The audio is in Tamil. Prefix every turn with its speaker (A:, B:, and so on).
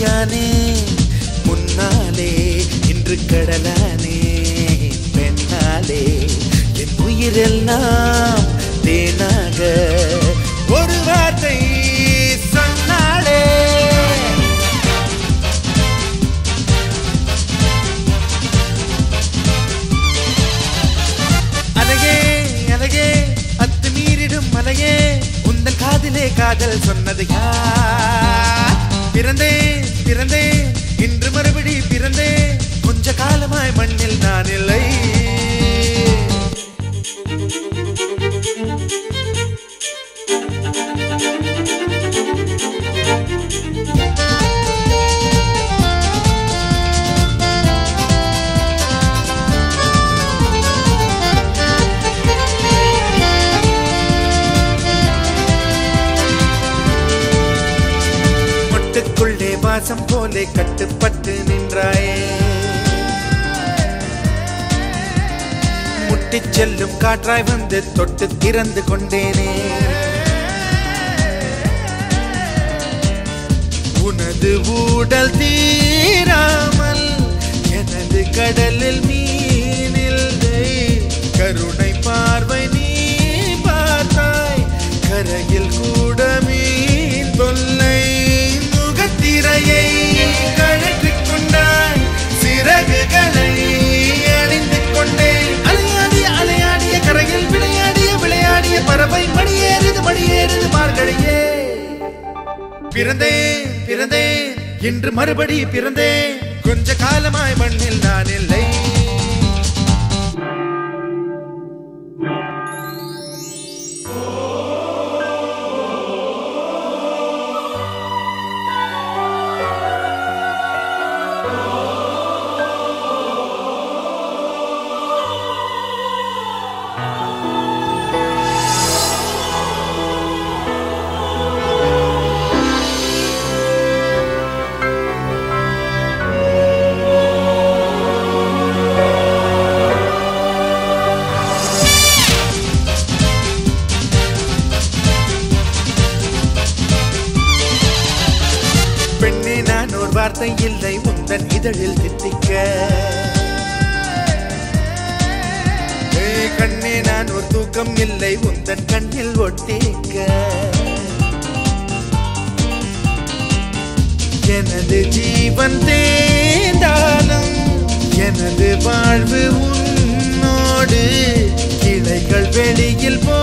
A: நதியானே முன்னாலே இன்று கடலானே பெண்ணாலே என் உயிரெல்லாம் தேனாக ஒரு வார்த்தை சொன்னாலே அழகே அழகே அத்து மீறிடும் மலையே உந்தன் காதிலே காதல் சொன்னது யார் பிறந்தேன் பிறந்தேன் இன்று மறுபடி பிறந்தேன் கொஞ்ச காலமாய் மண்ணில் நான் இல்லை மொட்டுக்குள்ளே வாசம் போலே கட்டுப்பட்டு நின்றாயே முட்டிச் செல்லும் காற்றாய் வந்து தொட்டு திறந்து கொண்டேனே உனது ஊடல் தீராமல் எனது கடலில் மீனில்லை கருணை பார்வை நீ பார்த்தாய் கரையில் கூட மீன் தொல்லை முகத்திரையை கழற்றிக் கொண்டாய் சிறகுகளை அணிந்து கொண்டேன் அலையாடிய அலையாடிய கரையில் விளையாடிய விளையாடிய பறவை மணியேறுது மணியேறுது மார்கழியே பிறந்தேன் பிறந்தேன் இன்று மறுபடி பிறந்தேன் கொஞ்ச காலமாய் மண்ணில் நான் இல்லை பெண்ணே நான் ஒரு வார்த்தை இல்லை உந்தன் இதழில் தித்திக்க ஏய், கண்ணே நான் ஒரு தூக்கம் இல்லை உந்தன் கண்ணில் ஒட்டிக்க எனது ஜீவன் தேர்ந்தாலும் எனது வாழ்வு உன்னோடு கிளைகள் வெளியில் போ